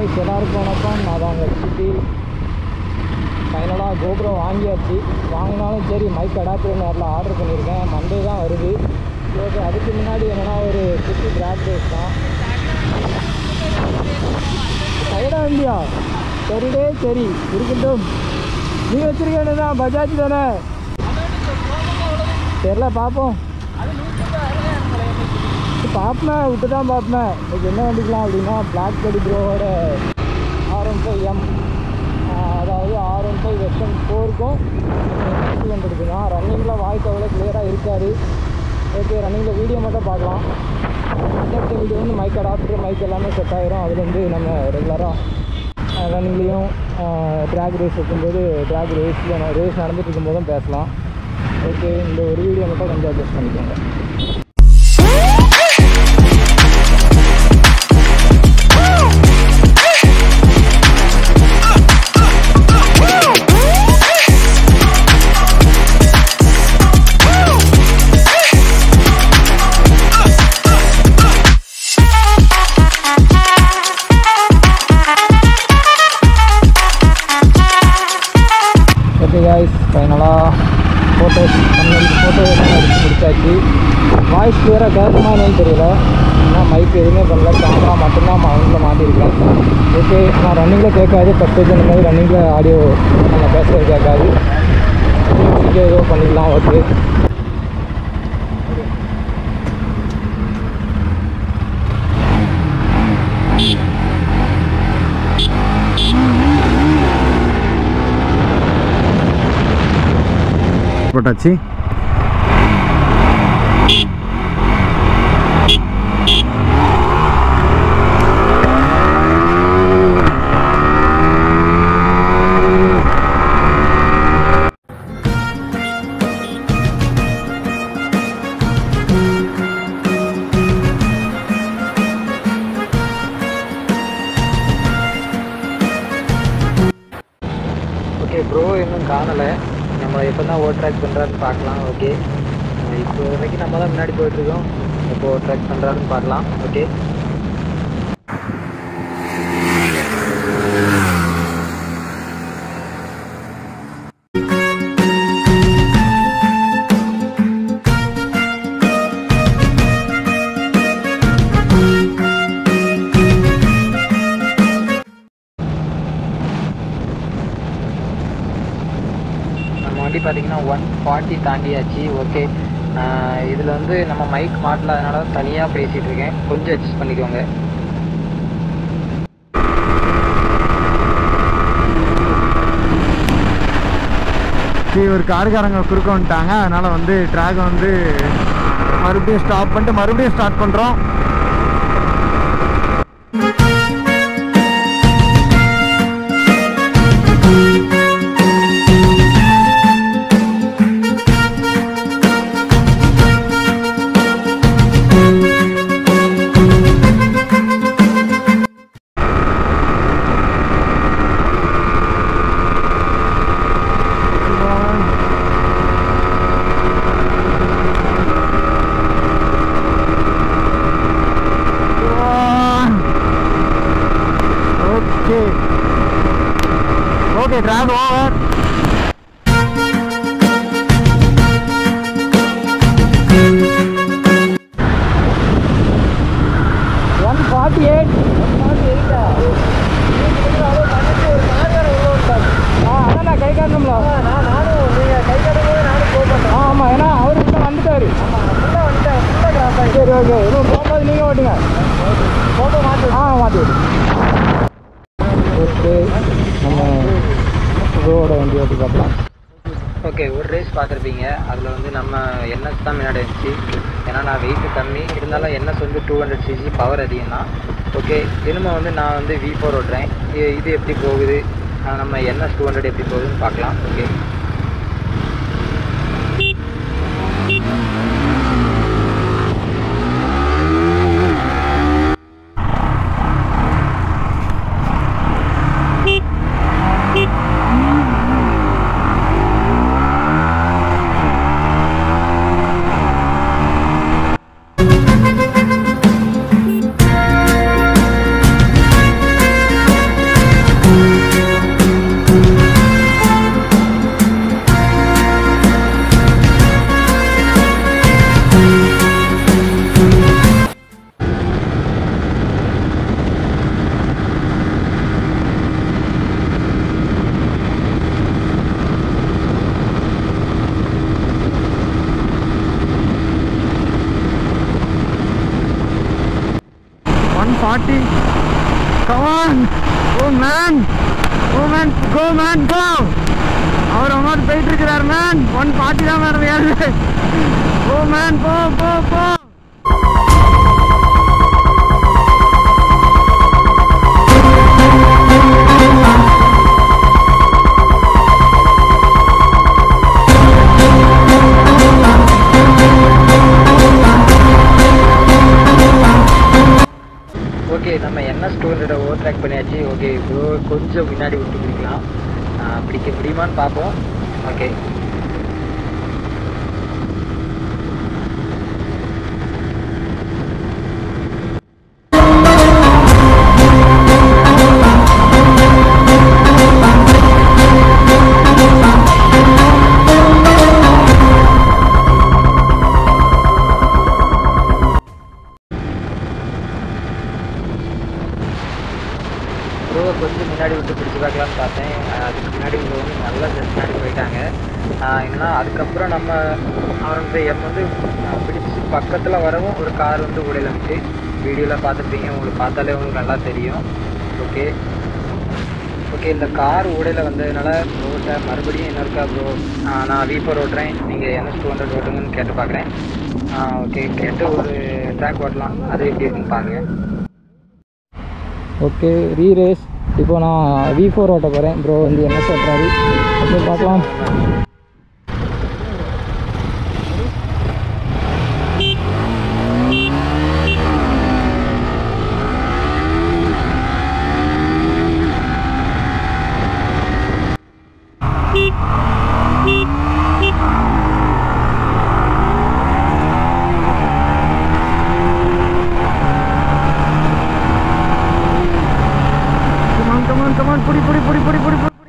Guys எல்லாருக்கும் வணக்கம் நான் தான் உங்கள் சிட்டி ஃபைனலாக கோப்ரோ வாங்கியாச்சு வாங்கினாலும் சரி மைக் அடாப்டர் நேரில் ஆர்டர் பண்ணியிருக்கேன் மண்டே தான் வருது ஓகே அதுக்கு முன்னாடி என்னன்னா ஒரு குட்டி கிராப் ரேஸ் தான் சைடா இந்தியா சரிடே சரி இருக்கட்டும் நீ வச்சிருக்கேன்னு தான் பஜாஜ் தானே தெரில பார்ப்போம் பார்ப்பேன் விட்டு தான் பார்ப்பேன் இதுக்கு என்ன வண்டிக்கலாம் அப்படின்னா பிளாக் கடி ப்ரோவோட ஆர் ஒன் ஃபைவ் எம் அதாவது ஆர் ஒன் ஃபைவ் வெர்ஷன் ஃபோருக்கும் டூ ஹண்ட்ரடுக்கு தான் ரன்னிங்கில் வாய்ஸ் அவ்வளோ கிளியராக இருக்காது ஓகே ரன்னிங்கில் வீடியோ மட்டும் பார்க்கலாம் அடுத்த வீடியோ வந்து மைக் அடாப்டர் மைக் எல்லாமே செட் ஆகிரும் அதுலேருந்து நம்ம ரெகுலராக ரன்னிங்லேயும் ட்ராக் ரேஸ் வைக்கும்போது ட்ராக் ரேஸில் ரேஸ் நடந்துட்டு இருக்கும்போதும் பேசலாம் ஓகே இந்த ஒரு வீடியோ மட்டும் கொஞ்சம் அட்ஜஸ்ட் பண்ணிக்கோங்க ஓகே காய்ஸ் ஃபைனலாக ஃபோட்டோஸ் தமிழ் ஃபோட்டோ எல்லாம் அடிச்சு முடிச்சாச்சு வாய்ஸ் கிளியராக கேட்குமா என்னன்னு தெரியல ஏன்னா மைக் எதுவுமே பண்ணல கேமரா மட்டும்தான் மவுண்டில் மாட்டியிருக்கேன் ஓகே நான் ரன்னிங்கில் கேட்காது ஃபஸ்ட் இந்த மாதிரி ரன்னிங்கில் ஆடியோ நம்ம பேசுகிறது கேட்காது மியூசிக் ஏதோ பண்ணிக்கலாம் ஓகே போட்டாச்சு ஓகே ப்ரோ இன்னும் காணலை நம்ம எப்போ தான் ஓவர் ட்ராக் பண்ணுறாருன்னு பார்க்கலாம் ஓகே இப்போ வரைக்கும் நம்ம தான் முன்னாடி போயிட்டுருக்கோம் எப்போ ஓவர் ட்ராக் பண்ணுறாருன்னு பார்க்கலாம் ஓகே நம்ம வண்டி பார்த்தீங்கன்னா ஒன் ஃபார்ட்டி தாண்டியாச்சு ஓகே இதில் வந்து நம்ம மைக் மாட்டல அதனால தனியாக பேசிகிட்டு இருக்கேன் கொஞ்சம் அட்ஜஸ்ட் பண்ணிக்கோங்க ஒரு காருக்காரங்க குறுக்க வந்துட்டாங்க அதனால வந்து ட்ராக் வந்து மறுபடியும் ஸ்டாப் பண்ணிட்டு மறுபடியும் ஸ்டார்ட் பண்ணுறோம் okay okay track over one forty eight one forty எயிட்டா ஆ அதான் நான் கை காட்டணும்ல நான் நானும் நீங்கள் கை காட்டும்போது நானும் போக மாட்டேன் ஆமாம் ஏன்னா அவர் கிட்ட வந்துட்டாரு ஃபுல்லாக வந்துட்டேன் ஃபுல்லாக கிராஸ் சரி ஓகே இன்னும் போகும்போது நீங்கள் ஓட்டுங்க ஃபோட்டோ மாற்றி ஆ மாற்றி ஓகே நம்ம ரோட வண்டி ஓட்டி பார்க்கலாம் ஓகே ஒரு ரேஸ் பார்த்துருப்பீங்க அதில் வந்து நம்ம என்எஸ் தான் முன்னாடி இருந்துச்சு ஏன்னா நான் வெயிட் கம்மி இருந்தாலும் என்எஸ் வந்து டூ ஹண்ட்ரட் சிசி பவர் அதிகம் தான் ஓகே திரும்ப வந்து நான் வந்து வி ஃபோர் ஓட்டுறேன் இது இது எப்படி போகுது ஆஹ் நம்ம என்எஸ் டூ ஹண்ட்ரட் எப்படி போகுதுன்னு பார்க்கலாம் okay one forty come on oh man oh man go man go அவர் அவனோட போயிட்டு இருக்கிறார் மேன் ஒன் ஃபார்ட்டி தான் வேறு ஏழு ஓ மேன் போ போ போ ஓகே நம்ம NS two hundred over track பண்ணியாச்சு ஓகே ப்ரோ கொஞ்சம் முன்னாடி விட்டு பிடிக்கலாம் ஆஹ் பிடிக்க முடியுமான்னு பார்ப்போம் ஓகே ப்ரோவை கொஞ்சம் முன்னாடி விட்டு பிடிச்சி பார்க்கலாம்னு பார்த்தேன் ஆஹ் அதுக்கு முன்னாடி இவங்க வந்து நல்லா ஜஸ்ட் முன்னாடி போயிட்டாங்க ஆஹ் என்னன்னா அதுக்கப்புறம் நம்ம அவனுக்கு எம் வந்து ஆஹ் பிடிச்சி பக்கத்தில் வரவும் ஒரு கார் வந்து உடையில வந்துச்சு வீடியோவில் பார்த்துருப்பீங்க உங்களுக்கு பார்த்தாலே உங்களுக்கு நல்லா தெரியும் ஓகே ஓகே இந்த கார் உடையில வந்ததுனால ப்ரோட்ட மறுபடியும் இன்னொருக்கா ப்ரோ நான் வி ஃபோர் ஓட்டுறேன் நீங்கள் என்எஸ் டூ ஹண்ட்ரட் ஓட்டுங்கன்னு கேட்டு பார்க்குறேன் ஓகே கேட்டு ஒரு ட்ராக் ஓட்டலாம் அது எப்படி இருக்குன்னு பாருங்கள் ஓகே ரீ ரேஸ் இப்போ நான் வி ஃபோர் ஓட்ட போகிறேன் ப்ரோ வந்து என்ன சொல்கிறாரு ஓகே பார்க்கலாம் கமான் கமான் கமான் புடி புடி புடி புடி புடி புடி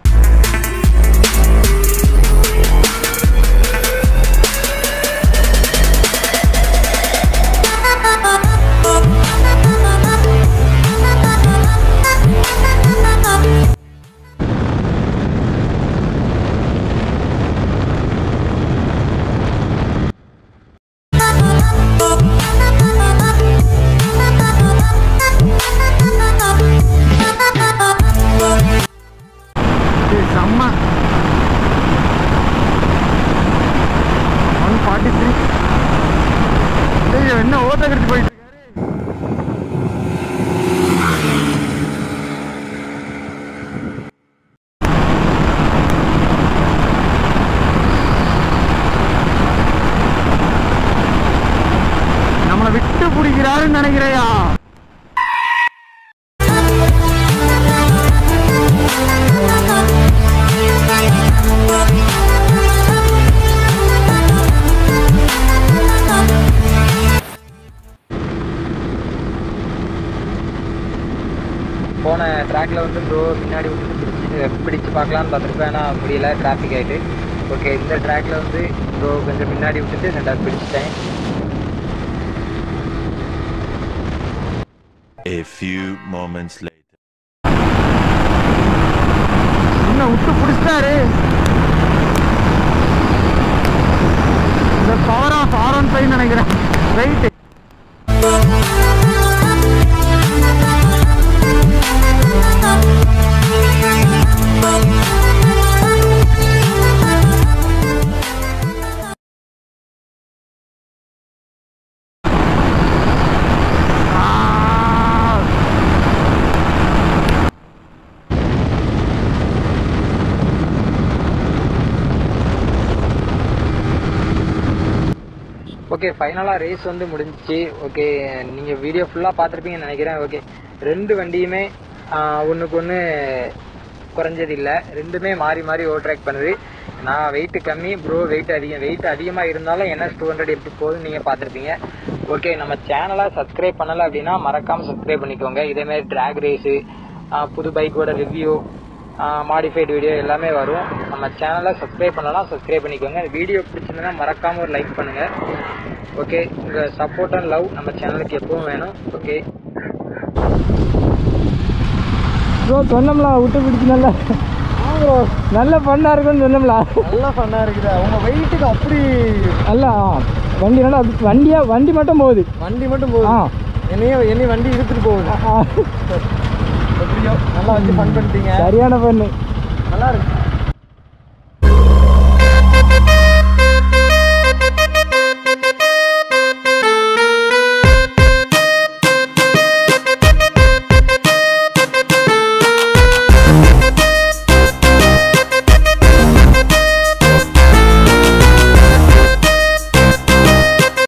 ஏய், செம்ம ஒன் ஃபார்ட்டி த்ரீ என்ன ஓட்ட கடிச்சு போயிட்டு இருக்காரு நம்மளை விட்டு பிடிக்கிறாருன்னு நினைக்கிறையா போன ட்ராக்ல வந்து ப்ரோ முன்னாடி விட்டு பிடிச்சி பிடிச்சு பார்க்கலான்னு பார்த்துருப்பேன் ஆனால் முடியல டிராஃபிக் ஆகிட்டு ஓகே இந்த ட்ராக்ல வந்து ப்ரோ கொஞ்சம் முன்னாடி விட்டுட்டு ரெண்டாவது பிடிச்சிட்டேன் A few moments later. என்ன விட்டு பிடிச்சிட்டாரு இந்த power off R one five நினைக்கிறேன் ரைட்டு ஓகே ஃபைனலாக ரேஸ் வந்து முடிஞ்சிச்சு ஓகே நீங்கள் வீடியோ ஃபுல்லாக பார்த்துருப்பீங்கன்னு நினைக்கிறேன் ஓகே ரெண்டு வண்டியுமே ஒன்றுக்கு ஒன்று குறைஞ்சது இல்லை ரெண்டுமே மாறி மாறி ஓவர்ட்ராக் பண்ணுது நான் வெயிட் கம்மி ப்ரோ வெயிட் அதிகம் வெயிட் அதிகமாக இருந்தாலும் என்எஸ் டூ ஹண்ட்ரட் எப்படி போகுதுன்னு நீங்கள் பார்த்துருப்பீங்க ஓகே நம்ம சேனலை சப்ஸ்கிரைப் பண்ணலை அப்படின்னா மறக்காமல் சப்ஸ்கிரைப் பண்ணிக்கோங்க இதேமாரி ட்ராக் ரேஸு புது பைக்கோட ரிவ்யூ மாடிஃபைடு வீடியோ எல்லாமே வரும் நம்ம சேனலை சப்ஸ்கிரைப் பண்ணலாம் சப்ஸ்கிரைப் பண்ணிக்கோங்க இந்த வீடியோ பிடிச்சிருந்தா மறக்காமல் ஒரு லைக் பண்ணுங்கள் ஓகே உங்கள் சப்போர்ட் அண்ட் லவ் நம்ம சேனலுக்கு எப்பவும் வேணும் ஓகே ப்ரோ சொன்னோம்ல விட்டு பிடிச்சி நல்லா ப்ரோ நல்ல ஃபன்னாக இருக்குன்னு சொன்னோம்ல நல்லா ஃபன்னாக இருக்குது அவங்க வெயிட்டுக்கு அப்படி நல்லா வண்டி நல்லா வண்டியாக வண்டி மட்டும் போகுது வண்டி மட்டும் ஆ போகுது என்னையும் என்னையும் வண்டி இழுத்துட்டு போகுது எப்படியோ நல்லா வச்சு ஃபன் பண்ணிட்டீங்க சரியான பண்ணு நல்லா இருக்கு